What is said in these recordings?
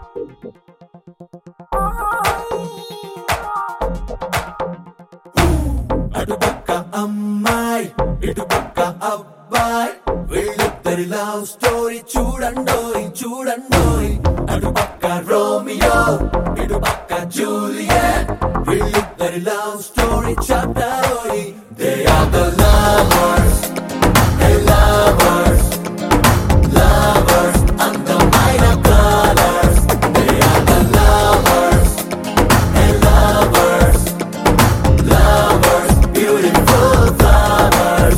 అటుపక్క అమ్మాయి ఇటుపక్క అబ్బాయి వీళ్ళిద్దరి లవ్ స్టోరీ చూడండోయ్ చూడండోయ్ అటుపక్క రోమియో ఇటుపక్క జూలియట్ వీళ్ళిద్దరి లవ్ స్టోరీ చాప్టరోయ్ they are the lovers they lovers lovers అందమైన colours they are the lovers they lovers lovers, beautiful flowers.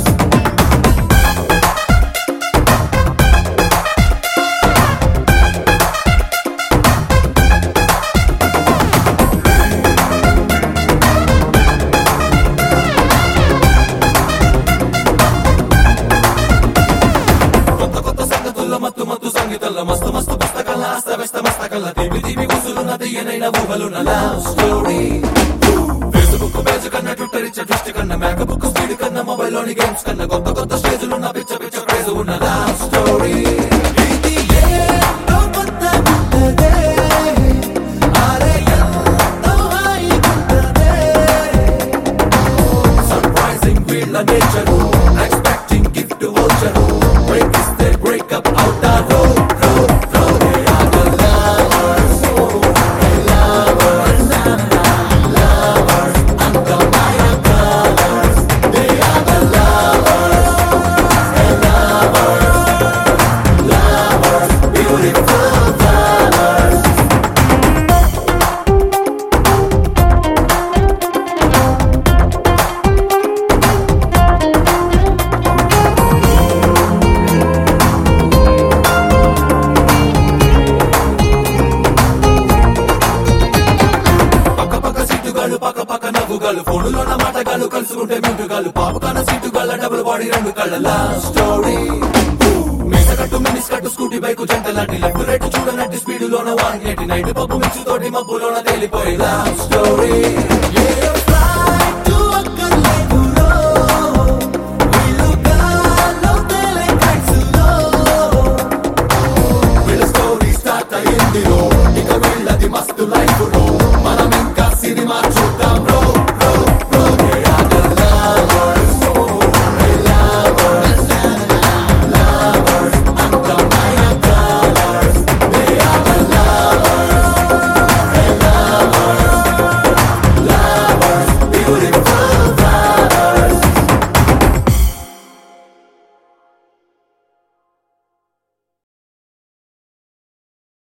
కొత్త కొత్త సంగతుల్లో మత్తు మత్తు సంగీతంలో మస్తు మస్తు పుస్తకాల అస్తవ్యస్త మస్తకల్ల తీపి తీపి గుసులున్న తీయనైన ఊహలున్న లవ్ స్టోరీ ఫేస్బుక్ పేజ్ కన్నా ట్విట్టర్ ఇచ్చే ట్విస్ట్ కన్నా మేక బుక్ స్పీడ్ కన్నా మొబైల్ లోని గేమ్స్ కన్నా కొత్త కొత్త స్టేజ్లు ఉన్న పిచ్చ పిచ్చ క్రేజ్ ఉన్న లవ్ స్టోరీ ఇది ఏంటో కొత్త కొత్తదే. అరే ఎంతో హాయిగుంటదే. Surprising వీళ్ళ nature expecting gift voucher break ఇస్తే బ్రేకప్ అవుతారు రో రో they are the lovers they lovers lovers అందమైన colours they are the lovers they lovers lovers beautiful colours పక్క పక్క సీటుగాళ్ళు పక్క పక్క నవ్వుగాళ్ళు ఫోనులో నా మాటగాళ్ళు కలుసుకుంటే మింటుగాళ్ళు పాప కన్న సీటుగాళ్ళ డబుల్ బాడీ రెండు కళ్ళ లవ్ స్టోరీ మీస కట్టు మినిస్ కట్టు స్కూటీ బైక్ జంటలాంటి లడ్డు రేటు చూడనట్టి స్పీడ్ లోన వన్ ఎయిటీ నైట్ పప్పు మిక్స్ తోటి మబ్బులోన తేలిపోయి లవ్ స్టోరీ